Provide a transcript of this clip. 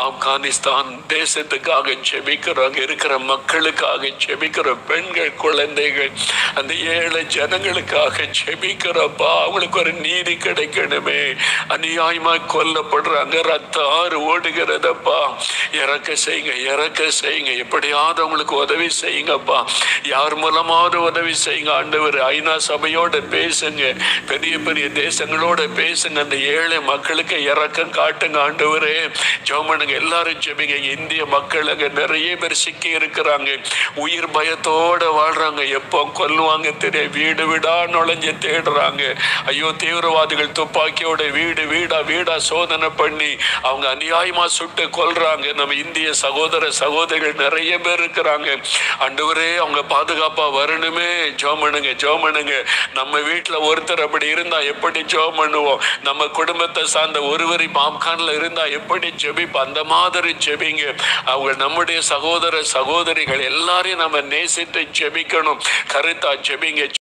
ஆப்கானிஸ்தான் தேசத்துக்காக ஜெபிக்கிறோம் இருக்கிற மக்களுக்காக ஜெபிக்கிற பெண்கள் குழந்தைகள் அந்த ஏழை ஜனங்களுக்காக ஜெபிக்கிறப்பா அவங்களுக்கு ஒரு நீதி கிடைக்கணுமே அநியாயமா கொல்லப்படுறாங்க ரத்த ஆறு ஓடுகிறதப்பா இறக்க செய்யுங்க இறக்க செய்யுங்க எப்படியாவது அவங்களுக்கு உதவி செய்யுங்கப்பா யார் மூலமாவது உதவி செய்யுங்க ஆண்டவர் ஐநா சபையோட பேசுங்க பெரிய பெரிய தேசங்களோட பேசுங்க அந்த ஏழை மக்களுக்கு இறக்கம் காட்டுங்க ஆண்டவரே ஜோமனுங்க எல்லாரும் ஜெபிங்க இந்திய மக்கள் அங்க நிறைய பேர் சிக்கி இருக்கிறாங்க உயிர் பயத்தோட வாழ்றாங்க எப்போ கொல்லுவாங்க தெரிய வீடு வீடா நுழைஞ்சு தேடுறாங்க ஐயோ தீவிரவாதிகள் துப்பாக்கியோட வீடு வீடா வீடா சோதனை பண்ணி அவங்க அநியாயமா சுட்டு கொல்றாங்க நம்ம இந்திய சகோதர சகோதரிகள் நிறைய பேர் இருக்கிறாங்க ஆண்டவரே அவங்க பாதுகாப்பா வரணுமே ஜோமனுங்க ஜோமனுங்க நம்ம வீட்டுல ஒருத்தர் அப்படி இருந்தா எப்படி ஜோம் பண்ணுவோம் நம்ம குடும்பத்தை சார்ந்த ஒருவரி மாம்கான்ல இருந்தா எப்படி ஜெபிப்போம் அந்த மாதிரி ஜெபிங்க அவங்க நம்முடைய சகோதர சகோதரிகள் எல்லாரையும் நம்ம நேசித்து ஜெபிக்கணும் கருத்தா ஜெபிங்க